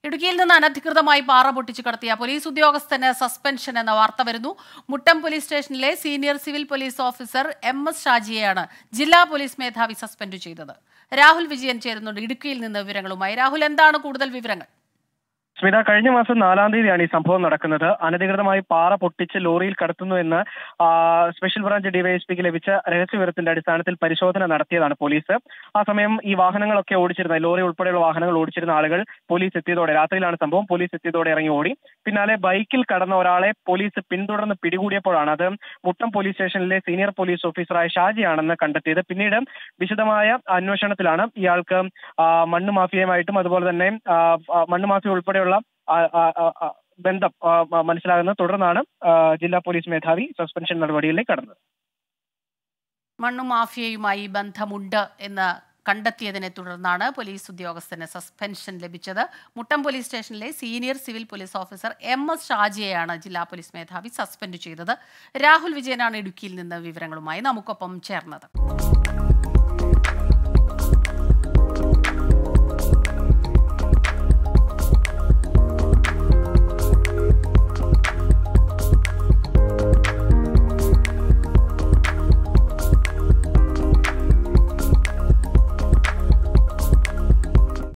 ഇടുക്കിയിൽ നിന്ന് അനധികൃതമായി പാറ പൊട്ടിച്ചു കടത്തിയ പോലീസ് ഉദ്യോഗസ്ഥന് സസ്പെൻഷൻ എന്ന വാർത്ത വരുന്നു മുട്ടം പോലീസ് സ്റ്റേഷനിലെ senior civil police officer M S ഷാജിയെയാണ് ജില്ലാ പോലീസ് മേധാവി സസ്പെൻഡ് ചെയ്തത് രാഹുൽ വിജയൻ ചേരുന്നുണ്ട് ഇടുക്കിയിൽ നിന്ന് വിവരങ്ങളുമായി രാഹുൽ എന്താണ് കൂടുതൽ വിവരങ്ങൾ സ്മിത കഴിഞ്ഞ മാസം നാലാം തീയതിയാണ് ഈ സംഭവം നടക്കുന്നത് അനധികൃതമായി പാറ പൊട്ടിച്ച് ലോറിയിൽ കടത്തുന്നു എന്ന് ആ, സ്പെഷ്യൽ ബ്രാഞ്ച് ഡിവൈഎസ്പിക്ക് ലഭിച്ച രഹസ്യവിവരത്തിന്റെ അടിസ്ഥാനത്തിൽ പരിശോധന നടത്തിയതാണ് പോലീസ് ആ സമയം ഈ വാഹനങ്ങളൊക്കെ ഓടിച്ചിരുന്ന ലോറി ഉൾപ്പെടെയുള്ള വാഹനങ്ങൾ ഓടിച്ചിരുന്ന ആളുകൾ പോലീസ് എത്തിയതോടെ രാത്രിയിലാണ് സംഭവം പോലീസ് എത്തിയതോടെ ഇറങ്ങി ഓടി പിന്നാലെ ബൈക്കിൽ കടന്ന ഒരാളെ പോലീസ് പിന്തുടർന്ന് പിടികൂടിയപ്പോഴാണ് അത് മുട്ടം പോലീസ് സ്റ്റേഷനിലെ സീനിയർ പോലീസ് ഓഫീസറായ ഷാജിയാണെന്ന് കണ്ടെത്തിയത് പിന്നീട് വിശദമായ അന്വേഷണത്തിലാണ് ഇയാൾക്ക് ആ, മണ്ണ് മാഫിയയുമായിട്ടും അതുപോലെ തന്നെ ആ, ആ, മണ്ണ് മാഫിയ ഉൾപ്പെടെയുള്ള ആ, ആ, ആ, ആ, ബന്ധം ആ, ആ, മനസ്സിലാകുന്നത് തുടർന്നാണ് ആ, ജില്ലാ പോലീസ് മേധാവി സസ്പെൻഷൻ നടപടിയിലേക്ക് കടന്നത് മണ്ണു മാഫിയയുമായി ബന്ധമുണ്ട് എന്ന് കണ്ടെത്തിയതിനെ തുടർന്നാണ് പോലീസ് ഉദ്യോഗസ്ഥന് സസ്പെൻഷൻ ലഭിച്ചത് മുട്ടം പോലീസ് സ്റ്റേഷനിലെ senior civil police officer M S ഷാജിയെയാണ് ജില്ലാ പോലീസ് മേധാവി സസ്പെൻഡ് ചെയ്തത് രാഹുൽ വിജയനാണ് ഇടുക്കിയിൽ നിന്ന് വിവരങ്ങളുമായി നമുക്കൊപ്പം ചേർന്നത്